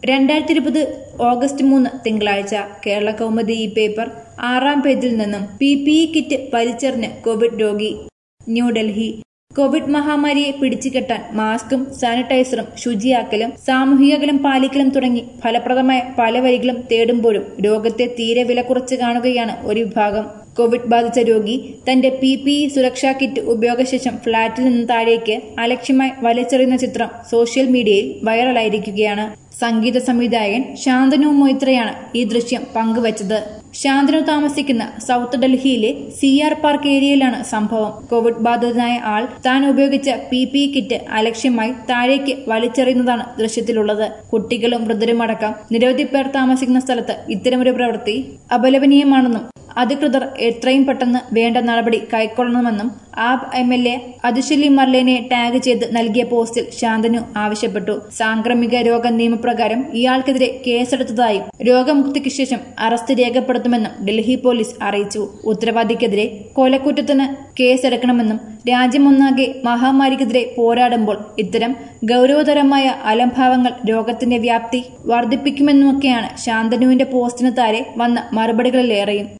രണ്ടായിരത്തി ഇരുപത് ഓഗസ്റ്റ് മൂന്ന് തിങ്കളാഴ്ച കേരള കൗമുദി ഈ പേപ്പർ ആറാം പേജിൽ നിന്നും പി പി ഇ കിറ്റ് വലിച്ചെറിഞ്ഞ് കോവിഡ് രോഗി ന്യൂഡൽഹി കോവിഡ് മഹാമാരിയെ പിടിച്ചുകെട്ടാൻ മാസ്കും സാനിറ്റൈസറും ശുചിയാക്കലും സാമൂഹികകലം പാലിക്കലും തുടങ്ങി ഫലപ്രദമായ പല വഴികളും തേടുമ്പോഴും രോഗത്തെ തീരെ വില കുറച്ച് കാണുകയാണ് ഒരു വിഭാഗം കോവിഡ് ബാധിച്ച രോഗി തന്റെ പി പി ഇ സുരക്ഷാ കിറ്റ് ഉപയോഗശേഷം ഫ്ളാറ്റിൽ നിന്ന് താഴേക്ക് അലക്ഷ്യമായി വലിച്ചെറിയുന്ന ചിത്രം സോഷ്യൽ മീഡിയയിൽ വൈറലായിരിക്കുകയാണ് സംഗീത സംവിധായകൻ ശാന്തനു മൊയ്ത്രയാണ് ഈ ദൃശ്യം പങ്കുവച്ചത് ശാന്തനു താമസിക്കുന്ന സൗത്ത് ഡൽഹിയിലെ സി ആർ പാർക്ക് ഏരിയയിലാണ് സംഭവം കോവിഡ് ബാധിതനായ ആൾ താൻ ഉപയോഗിച്ച പി പി കിറ്റ് അലക്ഷ്യമായി താഴേക്ക് വലിച്ചെറിയുന്നതാണ് ദൃശ്യത്തിലുള്ളത് കുട്ടികളും വൃദ്ധരുമടക്കം നിരവധി പേർ താമസിക്കുന്ന സ്ഥലത്ത് ഇത്തരമൊരു പ്രവൃത്തി അപലപനീയമാണെന്നും അധികൃതർ എത്രയും പെട്ടെന്ന് വേണ്ട നടപടി കൈക്കൊള്ളണമെന്നും AAP M L A Atishi മർലേനെ ടാഗ് ചെയ്ത് നൽകിയ പോസ്റ്റിൽ ശാന്തനു ആവശ്യപ്പെട്ടു സാംക്രമിക രോഗ നിയമപ്രകാരം ഇയാൾക്കെതിരെ കേസെടുത്തതായും രോഗമുക്തിക്ക് ശേഷം അറസ്റ്റ് രേഖപ്പെടുത്തുമെന്നും ഡൽഹി പോലീസ് അറിയിച്ചു ഉത്തരവാദിക്കെതിരെ കൊലക്കുറ്റത്തിന് കേസെടുക്കണമെന്നും രാജ്യമൊന്നാകെ മഹാമാരിക്കെതിരെ പോരാടുമ്പോൾ ഇത്തരം ഗൗരവതരമായ അലംഭാവങ്ങൾ രോഗത്തിന്റെ വ്യാപ്തി വർദ്ധിപ്പിക്കുമെന്നുമൊക്കെയാണ് ശാന്തനുവിന്റെ പോസ്റ്റിന് താരെ വന്ന മറുപടികളിലേറെയും